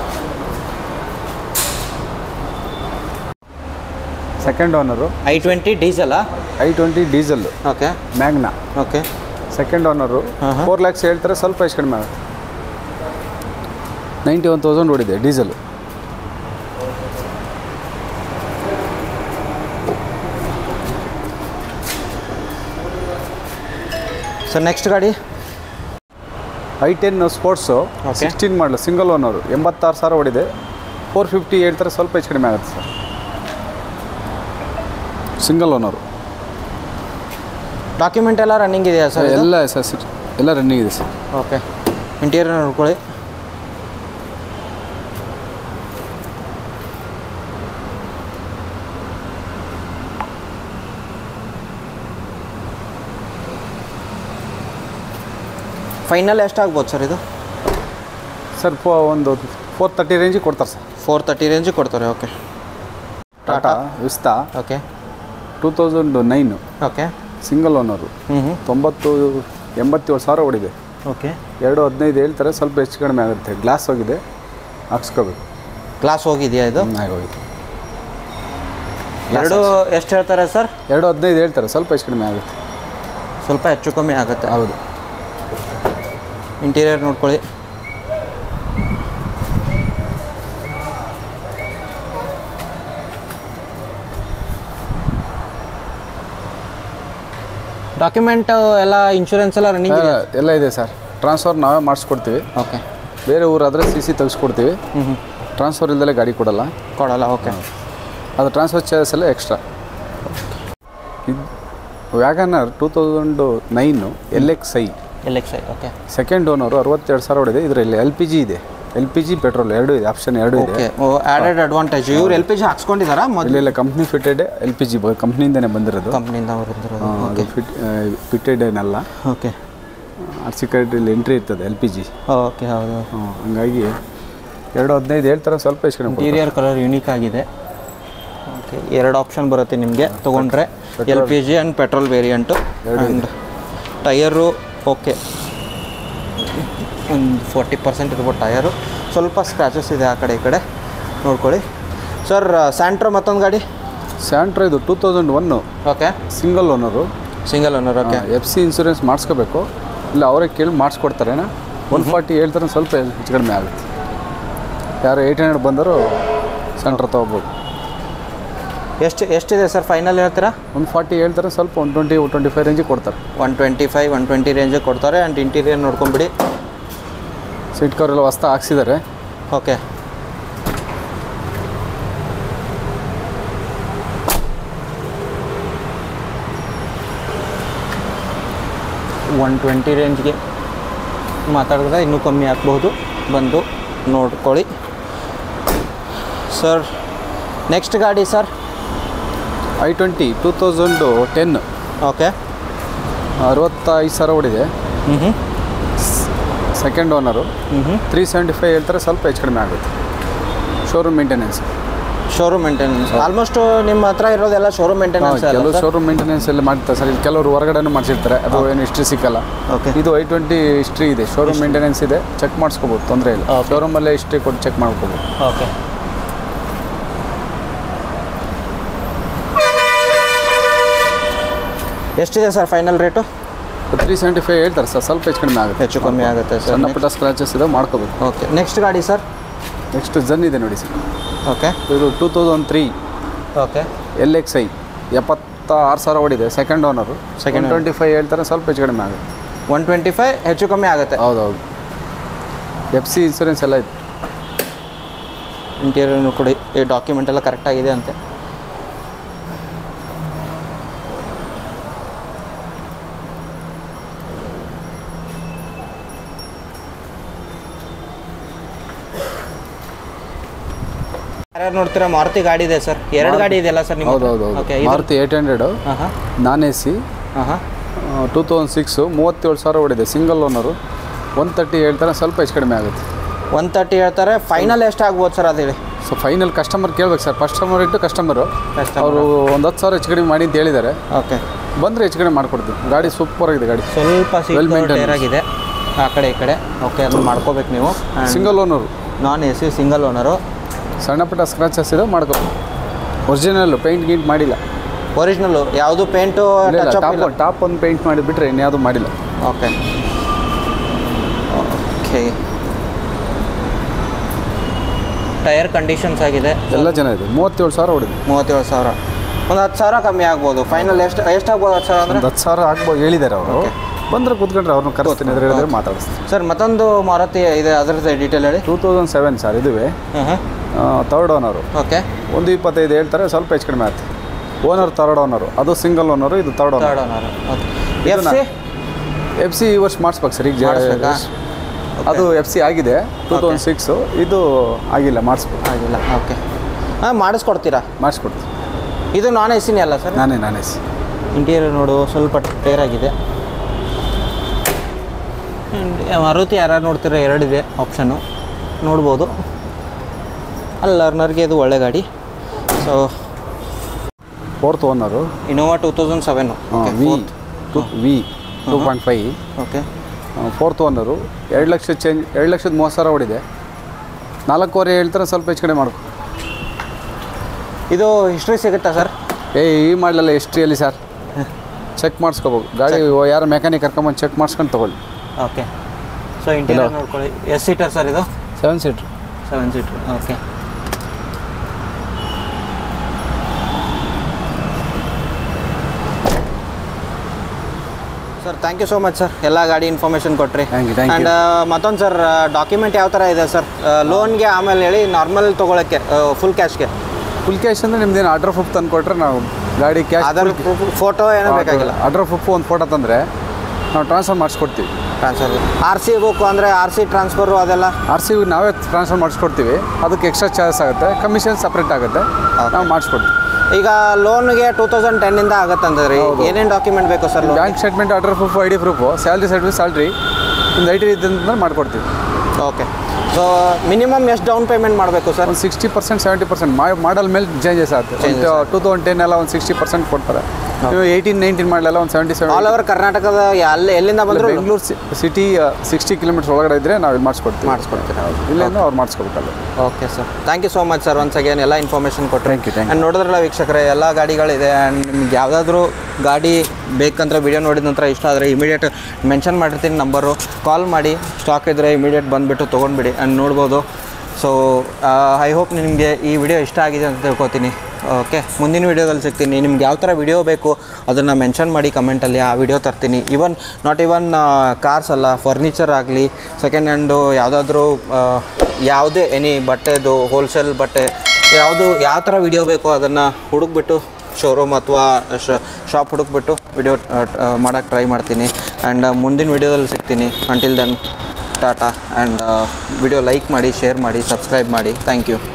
ಸೆಕೆಂಡ್ ಓನರು ಐ ಟ್ವೆಂಟಿ ಡೀಸೆಲಾ I twenty diesel okay Magna okay second owner ಹಾಂ, ಹಾಂ. ಫೋರ್ ಲ್ಯಾಕ್ಸ್ ಹೇಳ್ತಾರೆ ಸ್ವಲ್ಪ ಹೆಚ್ಚು ಕಡಿಮೆ ಆಗುತ್ತೆ ನೈಂಟಿ ಒನ್ ತೌಸಂಡ್ ಓಡಿದೆ ಡೀಸೆಲ್ ಸರ್ ನೆಕ್ಸ್ಟ್ ಗಾಡಿ I ten sports Okay. Sixteen model single owner ಎಂಬತ್ತಾರು ಸಾವಿರ ಓಡಿದೆ ಫೋರ್ ಫಿಫ್ಟಿ ಹೇಳ್ತಾರೆ ಸ್ವಲ್ಪ ಹೆಚ್ಚು ಕಡಿಮೆ ಆಗುತ್ತೆ ಸರ್ ಸಿಂಗಲ್ ಓನರು ಡಾಕ್ಯುಮೆಂಟ್ ಎಲ್ಲ ರನ್ನಿಂಗ್ ಇದೆಯಾ ಸರ್ ಇದು? ಎಲ್ಲ ಸರ್ ಸಿಕ್ಸ್ ಎಲ್ಲ ರನ್ನಿಂಗ್ ಇದೆ ಸರ್ ಓಕೆ ಇಂಟೀರಿಯರ್ ನೋಡ್ಕೊಳ್ಳಿ ಫೈನಲ್ ಎಷ್ಟಾಗ್ಬೋದು ಸರ್ ಇದು ಸರ್ ಫೋ ಒಂದು ಫೋರ್ ತರ್ಟಿ ರೇಂಜಿಗೆ ಕೊಡ್ತಾರೆ ಸರ್ ಫೋರ್ ತರ್ಟಿ ರೇಂಜಿಗೆ ಕೊಡ್ತಾರೆ okay Tata Vista okay two thousand nine okay single owner ಹ್ಞೂ ಹ್ಞೂ ತೊಂಬತ್ತು ಎಂಬತ್ತೇಳು ಸಾವಿರ ಓಡಿದೆ ಓಕೆ ಎರಡು ಹದಿನೈದು ಹೇಳ್ತಾರೆ ಸ್ವಲ್ಪ ಹೆಚ್ಚು ಕಡಿಮೆ ಆಗುತ್ತೆ ಗ್ಲಾಸ್ ಹೋಗಿದೆ ಹಾಕ್ಸ್ಕೋಬೇಕು ಕ್ಲಾಸ್ ಹೋಗಿದೆಯಾ ಇದು ಆಗೋಗಿದೆ ಎರಡು ಎಷ್ಟು ಹೇಳ್ತಾರೆ ಸರ್ ಎರಡು ಹದಿನೈದು ಹೇಳ್ತಾರೆ ಸ್ವಲ್ಪ ಹೆಚ್ಚು ಕಡಿಮೆ ಆಗುತ್ತೆ ಸ್ವಲ್ಪ ಹೆಚ್ಚು ಕಮ್ಮಿ ಆಗುತ್ತೆ ಹೌದು ಇಂಟೀರಿಯರ್ ನೋಡ್ಕೊಳ್ಳಿ ಡಾಕ್ಯುಮೆಂಟ್ ಎಲ್ಲ ಇನ್ಶೂರೆನ್ಸ್ ಎಲ್ಲ ರನ್ನಿಂಗ್ ಇದೆ ಎಲ್ಲ- ಎಲ್ಲ ಇದೆ ಸರ್ ಟ್ರಾನ್ಸ್ಫರ್ ನಾವೇ ಮಾಡಿಸ್ಕೊಡ್ತೀವಿ ಓಕೆ ಬೇರೆ ಊರಾದರೆ ಸಿ ಸಿ ತೆಗೆಸ್ಕೊಡ್ತೀವಿ ಹ್ಞೂ ಹ್ಞೂ ಟ್ರಾನ್ಸ್ಫರ್ ಇಲ್ದಲೇ ಗಾಡಿ ಕೊಡಲ್ಲ ಕೊಡಲ್ಲ ಓಕೆ ಅದು ಟ್ರಾನ್ಸ್ಫರ್ ಚಾರ್ಜಸ್ ಎಲ್ಲ ಎಕ್ಸ್ಟ್ರಾ ಇದು WagonR two thousand nine L X I L X I okay second owner ಅರವತ್ತೆರಡು ಸಾವಿರ ಹೊಡಿದೆ ಇದರಲ್ಲಿ ಎಲ್ ಪಿ ಜಿ ಇದೆ ಎಲ್ ಪಿ ಜಿ ಪೆಟ್ರೋಲ್ ಎರಡೂ ಇದೆ ಆಪ್ಷನ್ ಎರಡೂ ಇದೆ ಓಕೆ ಓ ಆ್ಯಡೆಡ್ ಅಡ್ವಾಂಟೇಜ್ ಇವ್ರು ಎಲ್ ಪಿ ಜಿ ಹಾಕ್ಸ್ಕೊಂಡಿದ್ದಾರಾ ಮೊದಲು ಇಲ್ಲ company fitted L P G ಕಂಪ್ನಿಯಿಂದನೇ ಬಂದಿರೋದು ಕಂಪ್ನಿಯಿಂದ ಬಂದಿರೋದು ಆ, ಅದು ಫಿಟ್ ಫಿಟೆಡ್ ಏನಲ್ಲ ಓಕೆ ಆರ್ ಸಿ ಕಾರ್ಡಲ್ಲಿ ಎಂಟ್ರಿ ಇರ್ತದೆ ಎಲ್ ಪಿ ಜಿ ಓಕೆ ಹೌದು ಹಂಗಾಗಿ ಎರಡು ಹದಿನೈದು ಹೇಳ್ತಾರೆ ಸ್ವಲ್ಪ ಹೆಚ್ಚು ಕಡಿಮೆ ಕೊಡ್ತಾರೆ. ಇಂಟೀರಿಯರ್ ಕಲರ್ ಯುನೀಕ್ ಆಗಿದೆ ಓಕೆ ಎರಡು ಆಪ್ಷನ್ ಬರುತ್ತೆ ನಿಮಗೆ ತೊಗೊಂಡ್ರೆ L P G and petrol variant and tyre okay ಒಂದು ಫೋರ್ಟಿ ಪರ್ಸೆಂಟ್ ಇರ್ಬೋದು ಟಯರು ಸ್ವಲ್ಪ ಸ್ಕ್ರ್ಯಾಚಸ್ ಇದೆ ಆ ಕಡೆ ಈ ಕಡೆ ನೋಡ್ಕೊಳ್ಳಿ ಸರ್ ಸ್ಯಾಂಟ್ರೋ ಮತ್ತೊಂದು ಗಾಡಿ ಸ್ಯಾಂಟ್ರೋ ಇದು two thousand one okay single owner single owner okay F C insurance ಮಾಡಿಸ್ಕೋಬೇಕು ಇಲ್ಲ ಅವರೇ ಕೇಳಿ ಮಾಡಿಸ್ಕೊಡ್ತಾರೇನ ಒನ್ ಫಾರ್ಟಿ ಹೇಳ್ತಾರೆ ಸ್ವಲ್ಪ ಹೆಚ್ಚು ಕಡಿಮೆ ಆಗುತ್ತೆ ಯಾರು ಏಯ್ಟ್ ಹಂಡ್ರೆಡ್ ಬಂದರೂ ಸೆಂಟ್ರ್ ತೊಗೋಬೋದು ಎಷ್ಟು ಎಷ್ಟಿದೆ ಸರ್ ಫೈನಲ್ ಹೇಳ್ತೀರಾ ಒನ್ ಫಾರ್ಟಿ ಹೇಳ್ತಾರೆ ಸ್ವಲ್ಪ ಒನ್ ಟ್ವೆಂಟಿ ಟ್ವೆಂಟಿ ಫೈವ್ ರೇಂಜಿಗೆ ಕೊಡ್ತಾರೆ one twenty five one twenty ರೇಂಜಿಗೆ ಕೊಡ್ತಾರೆ ಆ್ಯಂಡ್ ಇಂಟೀರಿಯರ್ ನೋಡ್ಕೊಂಬಿಡಿ ಸೀಟ್ ಕವರ್ ಎಲ್ಲ ಹೊಸ್ತಾ ಹಾಕ್ಸಿದ್ದಾರೆ ಓಕೆ ಒನ್ ಟ್ವೆಂಟಿ ರೇಂಜ್ಗೆ ಮಾತಾಡಿದ್ರೆ ಇನ್ನೂ ಕಮ್ಮಿ ಹಾಕ್ಬಹುದು ಬಂದು ನೋಡ್ಕೊಳ್ಳಿ ಸರ್ ನೆಕ್ಸ್ಟ್ ಗಾಡಿ sir I twenty two thousand ten okay ಅರವತ್ತೈದು ಸಾವಿರ ಓಡಿದೆ ಹ್ಞೂ ಹ್ಞೂ ಸೆಕೆಂಡ್ ಓನರು ಹ್ಞೂ ಹ್ಞೂ ತ್ರೀ ಸೆವೆಂಟಿ ಫೈವ್ ಹೇಳ್ತಾರೆ ಸ್ವಲ್ಪ ಹೆಚ್ಚು ಕಡಿಮೆ ಆಗುತ್ತೆ showroom maintenance showroom maintenance almost ನಿಮ್ಮ ಹತ್ರ ಇರೋದೆಲ್ಲ ಶೋರೂಮ್ ಮೇಂಟೆನೆನ್ಸ್ ಕೆಲವು ಅಲ್ಲ ಶೋರೂಮ್ ಮೇಂಟೆನೆನ್ಸ್ ಎಲ್ಲ ಮಾಡ್ತಾರೆ ಸರ್ ಇಲ್ಲಿ ಕೆಲವರು ಹೊರಗಡೆನೂ ಮಾಡಿಸಿರ್ತಾರೆ ಅದು ಏನು ಹಿಸ್ಟ್ರಿ ಸಿಕ್ಕಲ್ಲ ಓಕೆ ಇದು ಐ ಟ್ವೆಂಟಿ ಹಿಸ್ಟ್ರಿ ಇದೆ ಶೋರೂಮ್ ಮೇಂಟೆನೆನ್ಸ್ ಇದೆ ಚೆಕ್ ಮಾಡಿಸ್ಕೋಬೋದು ತೊಂದರೆ ಇಲ್ಲ Okay. ಶೋರೂಮಲ್ಲೇ ಹಿಸ್ಟ್ರಿ ಕೊಟ್ಟು ಚೆಕ್ ಮಾಡ್ಕೋಬೋದು ಓಕೆ ಎಷ್ಟಿದೆ sir final rate three seventy five ಹೇಳ್ತಾರೆ ಸರ್ ಸ್ವಲ್ಪ ಹೆಚ್ಚು ಕಡಿಮೆ ಆಗುತ್ತೆ ಹೆಚ್ಚು ಕಮ್ಮಿ ಆಗುತ್ತೆ ಸರ್ ಸಣ್ಣ ಪುಟ್ಟ ಸ್ಕ್ರಾಚಸ್ ಇದೆ ಮಾಡ್ಕೋಬೇಕು ಓಕೆ ನೆಕ್ಸ್ಟ್ ಗಾಡಿ ಸರ್ ನೆಕ್ಸ್ಟ್ ಜನ್ ಇದೆ ನೋಡಿ ಸರ್ ಓಕೆ ಇದು two thousand three okay L X I ಎಪ್ಪತ್ತ ಆರು ಸಾವಿರ ಓಡಿದೆ second owner Second second owner. Twenty five ಹೇಳ್ತಾರೆ ಸ್ವಲ್ಪ ಹೆಚ್ಚು ಕಡಿಮೆ ಆಗುತ್ತೆ ಒನ್ ಟ್ವೆಂಟಿ ಫೈವ್ ಹೆಚ್ಚು ಕಮ್ಮಿ ಆಗುತ್ತೆ ಹೌದೌದು ಎಫ್ ಸಿ ಇನ್ಸೂರೆನ್ಸ್ ಎಲ್ಲ ಇದೆ ಇಂಟೀರಿಯರ್ ಕೊಡಿ ಈ ಡಾಕ್ಯುಮೆಂಟ್ ಎಲ್ಲ ಕರೆಕ್ಟಾಗಿದೆ ಅಂತೆ ಯಾರ್ಯಾರು ನೋಡ್ತೀರಾ ಮಾರುತಿ ಗಾಡಿ ಇದೆ ಸರ್ ಎರಡು ಗಾಡಿ ಇದೆಯಲ್ಲ ಸರ್ ನಿಮ್ಮ ಹೌದೌದು ಓಕೆ ಮಾರುತಿ ಏಯ್ಟ್ ಹಂಡ್ರೆಡು ಹಾಂ ಹಾಂ ನಾನ್ ಎ ಸಿ ಹಾಂ ಹಾಂ ಟೂ ತೌಸಂಡ್ ಸಿಕ್ಸು ಮೂವತ್ತೇಳು ಸಾವಿರ ಓಡಿದೆ ಸಿಂಗಲ್ ಓನರು ಒನ್ ತರ್ಟಿ ಹೇಳ್ತಾರೆ ಸ್ವಲ್ಪ ಹೆಚ್ಚು ಕಡಿಮೆ ಆಗುತ್ತೆ ಒನ್ ತರ್ಟಿ ಹೇಳ್ತಾರೆ ಫೈನಲ್ ಎಷ್ಟು ಆಗ್ಬೋದು ಸರ್ ಅದು ಹೇಳಿ ಸೊ ಫೈನಲ್ ಕಸ್ಟಮರ್ ಕೇಳ್ಬೇಕು ಸರ್ ಕಸ್ಟಮರ್ ಇಟ್ಟು ಕಸ್ಟಮರು Customer. ಅವರು ಒಂದು ಹತ್ತು ಸಾವಿರ ಹೆಚ್ಚು ಕಡಿಮೆ ಮಾಡಿ ಅಂತ ಹೇಳಿದ್ದಾರೆ ಓಕೆ ಬಂದರೆ ಹೆಚ್ಚು ಕಡಿಮೆ ಮಾಡಿಕೊಡ್ತೀವಿ ಗಾಡಿ ಸೂಪರ್ ಆಗಿದೆ ಗಾಡಿ ಸ್ವಲ್ಪ Well maintained. ಟೈರ್ ಆಗಿದೆ ಆ ಕಡೆ ಈ ಕಡೆ ಓಕೆ ಅದನ್ನ ಮಾಡ್ಕೋಬೇಕು ನೀವು single owner non A C single owner ಸಣ್ಣ ಪುಟ್ಟ ಸ್ಕ್ರಾಚಸ್ ಇದೆ ಮಾಡ್ಕೊ ಒರಿಜಿನಲ್ ಪೇಂಟ್ ಗೀಂಟ್ ಮಾಡಿಲ್ಲ ಒರಿಜಿನಲು ಯಾವುದು ಪೇಂಟು ಟಚ್ ಅಪ್ ಟಾಪ್ ಇಲ್ಲ ಟಾಪ್ ಒಂದು ಪೇಂಟ್ ಮಾಡಿಬಿಟ್ರೆ ಇನ್ಯಾವುದು ಮಾಡಿಲ್ಲ ಓಕೆ ಓಕೆ ಟೈರ್ ಕಂಡೀಷನ್ಸ್ ಆಗಿದೆ ಎಲ್ಲ ಜನ ಇದೆ ಮೂವತ್ತೇಳು ಸಾವಿರ ಹೊಡಿದೆ ಮೂವತ್ತೇಳು ಸಾವಿರ ಒಂದು ಹತ್ತು ಸಾವಿರ ಕಮ್ಮಿ ಆಗ್ಬೋದು ಫೈನಲ್ ಎಷ್ಟು ಎಷ್ಟಾಗ್ಬೋದು ಹತ್ತು ಸಾವಿರ ಅಂದರೆ ಒಂದು ಹತ್ತು ಸಾವಿರ ಆಗ್ಬೋದು ಹೇಳಿದ್ದಾರೆ ಅವರು ಬಂದರೆ ಕೂತ್ಕೊಂಡ್ರೆ ಅವ್ರನ್ನ ಕರೆಸ್ತೀನಿ ಎದುರು ಹೇಳಿದ್ರೆ ಮಾತಾಡಿಸ್ತೀನಿ ಸರ್ ಮತ್ತೊಂದು ಮಾರುತಿ ಇದೆ ಅದರದ್ದು ಡೀಟೇಲ್ ಹೇಳಿ ಟೂ ತೌಸಂಡ್ ಸೆವೆನ್ ಸರ್ ಇದುವೆ ಹಾಂ ಹಾಂ ತರ್ಡ್ ಓನರು ಓಕೆ ಒಂದು ಇಪ್ಪತ್ತೈದು ಹೇಳ್ತಾರೆ ಸ್ವಲ್ಪ ಹೆಚ್ಚು ಕಡಿಮೆ ಆಗುತ್ತೆ ಓನರ್ ತರ್ಡ್ ಓನರು ಅದು ಸಿಂಗಲ್ ಓನರು ಇದು third owner third owner okay F C F C ಈ ವರ್ಷ ಮಾಡಿಸ್ಬೇಕು ಸರ್ ಈಗ ಜ- ಮಾಡಿಸ್ಬೇಕಾ? ಅದು ಎಫ್ ಸಿ ಆಗಿದೆ ಟೂ ತೌಸಂಡ್ ಸಿಕ್ಸು ಇದು ಆಗಿಲ್ಲ ಮಾಡಿಸ್ಬೇಕು ಆಗಿಲ್ಲ ಓಕೆ ಹಾಂ ಮಾಡಿಸ್ಕೊಡ್ತೀರಾ ಮಾಡಿಸ್ಕೊಡ್ತೀನಿ ಇದು ನಾನ್ ಎ ಸಿನೇ ಅಲ್ಲ ಸರ್ ನಾನೇ ನಾನೇ ಸಿ ಇಂಟೀರಿಯರ್ ನೋಡು ಸ್ವಲ್ಪ ಟೇರ್ ಆಗಿದೆ And ಮಾರುತಿ ಯಾರು ನೋಡ್ತೀರಾ ಎರಡಿದೆ ಆಪ್ಷನ್ನು ನೋಡ್ಬೋದು ಅಲ್ಲಿ ಲರ್ನರ್ಗೆ ಇದು ಒಳ್ಳೆ ಗಾಡಿ so fourth owner Innova two thousand seven V two V two point five okay fourth owner ಎರಡು ಲಕ್ಷ ಚೇಂಜ್ ಎರಡು ಲಕ್ಷದ ಮೂವತ್ತು ಸಾವಿರ ಹೊಡಿದೆ ನಾಲ್ಕೂವರೆ ಹೇಳ್ತಾರೆ ಸ್ವಲ್ಪ ಹೆಚ್ಚು ಕಡಿಮೆ ಮಾಡ್ಕೊ ಇದು ಹಿಸ್ಟ್ರಿ ಸಿಗುತ್ತಾ ಸರ್ ಏ ಈ ಮಾಡಲಲ್ಲ ಎಷ್ಟ್ರಿಯಲ್ಲಿ ಸರ್ ಚೆಕ್ ಮಾಡಿಸ್ಕೋಬೇಕು ಗಾಡಿ ಯಾರು ಮೆಕ್ಯಾನಿಕ್ ಕರ್ಕೊಂಬಂದು ಚೆಕ್ ಮಾಡಿಸ್ಕೊಂಡು ತೊಗೊಳ್ಳಿ ಓಕೆ ಸೊ ಇಂಟೀರಿಯರ್ ನೋಡ್ಕೊಳ್ಳಿ ಎಷ್ಟು ಸೀಟರ್ ಸರ್ ಇದು seven seater seven seater okay sir thank you so much sir ಎಲ್ಲ ಗಾಡಿ ಇನ್ಫಾರ್ಮೇಷನ್ ಕೊಟ್ರಿ Thank you, thank you. And ಮತ್ತೊಂದು ಸರ್ ಡಾಕ್ಯುಮೆಂಟ್ ಯಾವ ಥರ ಇದೆ ಸರ್ ಲೋನ್ಗೆ ಆಮೇಲೆ ಹೇಳಿ ನಾರ್ಮಲ್ ತೊಗೊಳಕ್ಕೆ ಫುಲ್ ಕ್ಯಾಶ್ಗೆ ಫುಲ್ ಕ್ಯಾಶ್ ಅಂದರೆ ನಿಮ್ದೇನು ಆರ್ಡ್ರ್ ಪ್ರೂಫ್ ತಂದು ಕೊಟ್ಟರೆ ನಾವು ಗಾಡಿ ಕ್ಯಾಶ್ ಆಧಾರ್ ಫೋಟೋ ಏನೂ ಬೇಕಾಗಿಲ್ಲ ಆರ್ಡ್ರ್ ಪ್ರೂಫ್ ಒಂದು ಫೋಟೋ ತಂದರೆ ನಾವು ಟ್ರಾನ್ಸ್ಫರ್ ಮಾಡಿಸ್ಕೊಡ್ತೀವಿ ಟ್ರಾನ್ಸ್ಫರ್ ಆರ್ ಸಿ ಬುಕ್ ಅಂದರೆ ಆರ್ ಸಿ ಟ್ರಾನ್ಸ್ಫರು ಅದೆಲ್ಲ ಆರ್ ಸಿ ನಾವೇ ಟ್ರಾನ್ಸ್ಫರ್ ಮಾಡಿಸ್ಕೊಡ್ತೀವಿ ಅದಕ್ಕೆ ಎಕ್ಸ್ಟ್ರಾ ಚಾರ್ಜಸ್ ಆಗುತ್ತೆ ಕಮಿಷನ್ ಸಪ್ರೇಟ್ ಆಗುತ್ತೆ ನಾವು ಮಾಡಿಸ್ಕೊಡ್ತೀವಿ ಈಗ ಲೋನ್ಗೆ ಟೂ ತೌಸಂಡ್ ಟೆನ್ನಿಂದ ಆಗತ್ತಂದ್ರಿ ಏನೇನು ಡಾಕ್ಯುಮೆಂಟ್ ಬೇಕು sir loan bank statement order proof I D proof salary certificate salary ಒಂದು ಐ ಟಿ ಇದ್ದಂದ್ರೆ ಮಾಡ್ಕೊಡ್ತೀವಿ ಓಕೆ ಸೊ ಮಿನಿಮಮ್ ಎಷ್ಟು ಡೌನ್ ಪೇಮೆಂಟ್ ಮಾಡಬೇಕು ಸರ್ ಒಂದು sixty percent seventy percent model ಮೇಲೆ ಚೇಂಜಸ್ ಆಗುತ್ತೆ Changes ಒಂದು ಟೂ ತೌಸಂಡ್ ಟೆನ್ ಎಲ್ಲ ಒಂದು ಸಿಕ್ಸ್ಟಿ ಪರ್ಸೆಂಟ್ ಕೊಡ್ತಾರೆ ನೀವು ಏಯ್ಟೀನ್ ನೈನ್ಟೀನ್ ಮಾಡಲೆಲ್ಲ ಒಂದು ಸೆವೆಂಟಿ ಆಲ್ ಸೆವೆನ್ ಓವರ್ ಕರ್ನಾಟಕದ ಅಲ್ಲಿ ಎಲ್ಲಿಂದ ಬಂದರೂ ಬೆಂಗಳೂರು ಸಿಟಿ ಸಿಕ್ಸ್ಟಿ ಕಿಲೋಮೀಟರ್ಸ್ ಒಳಗಡೆ ಇದ್ದರೆ ನಾವು ಇಲ್ಲಿ ಮಾಡಿಸ್ಕೊಡ್ತೀವಿ ಮಾಡಿಸ್ಕೊಡ್ತೀರಾ ಇಲ್ಲಿಂದ ಅವ್ರು ಮಾಡಿಸ್ಕೋಬೇಕಲ್ಲ okay sir thank you so much sir once again ಎಲ್ಲ ಇನ್ಫಾರ್ಮೇಷನ್ ಕೊಟ್ಟರೆ Thank you, thank you. And ನೋಡಿದ್ರಲ್ಲ ವೀಕ್ಷಕರೇ ಎಲ್ಲ ಗಾಡಿಗಳಿದೆ ಆ್ಯಂಡ್ ನಿಮ್ಗೆ ಯಾವುದಾದ್ರೂ ಗಾಡಿ ಬೇಕಂದ್ರೆ ವಿಡಿಯೋ ನೋಡಿದ ನಂತರ ಇಷ್ಟ ಆದರೆ ಇಮಿಡಿಯೇಟ್ ಮೆನ್ಷನ್ ಮಾಡಿರ್ತೀನಿ ನಂಬರು ಕಾಲ್ ಮಾಡಿ ಸ್ಟಾಕ್ ಇದ್ದರೆ ಇಮಿಡಿಯೇಟ್ ಬಂದುಬಿಟ್ಟು ತೊಗೊಂಡ್ಬಿಡಿ ಆ್ಯಂಡ್ ನೋಡ್ಬೋದು ಸೊ ಐ ಹೋಪ್ ನಿಮಗೆ ಈ ವಿಡಿಯೋ ಇಷ್ಟ ಆಗಿದೆ ಅಂತ ತಿಳ್ಕೊತೀನಿ ಓಕೆ ಮುಂದಿನ ವಿಡಿಯೋದಲ್ಲಿ ಸಿಗ್ತೀನಿ ನಿಮ್ಗೆ ಯಾವ ಥರ ವಿಡಿಯೋ ಬೇಕು ಅದನ್ನು ಮೆನ್ಷನ್ ಮಾಡಿ ಕಮೆಂಟಲ್ಲಿ ಆ ವಿಡಿಯೋ ತರ್ತೀನಿ ಇವನ್ ನಾಟ್ ಇವನ್ ಕಾರ್ಸ್ ಅಲ್ಲ ಫರ್ನಿಚರ್ ಆಗಲಿ ಸೆಕೆಂಡ್ ಹ್ಯಾಂಡು ಯಾವುದಾದ್ರೂ ಯಾವುದೇ ಎನಿ ಬಟ್ಟೆದು ಹೋಲ್ಸೇಲ್ ಬಟ್ಟೆ ಯಾವುದು ಯಾವ ಥರ ವಿಡಿಯೋ ಬೇಕೋ ಅದನ್ನು ಹುಡುಕ್ಬಿಟ್ಟು ಶೋರೂಮ್ ಅಥವಾ ಶಾಪ್ ಹುಡುಕ್ಬಿಟ್ಟು ವಿಡಿಯೋ ಮಾಡೋಕ್ಕೆ ಟ್ರೈ ಮಾಡ್ತೀನಿ ಆ್ಯಂಡ್ ಮುಂದಿನ ವಿಡಿಯೋದಲ್ಲಿ ಸಿಗ್ತೀನಿ ಅಂಟಿಲ್ ದೆನ್ ಟಾಟಾ ಆ್ಯಂಡ್ ವಿಡಿಯೋ ಲೈಕ್ ಮಾಡಿ ಶೇರ್ ಮಾಡಿ ಸಬ್ಸ್ಕ್ರೈಬ್ ಮಾಡಿ ಥ್ಯಾಂಕ್ ಯು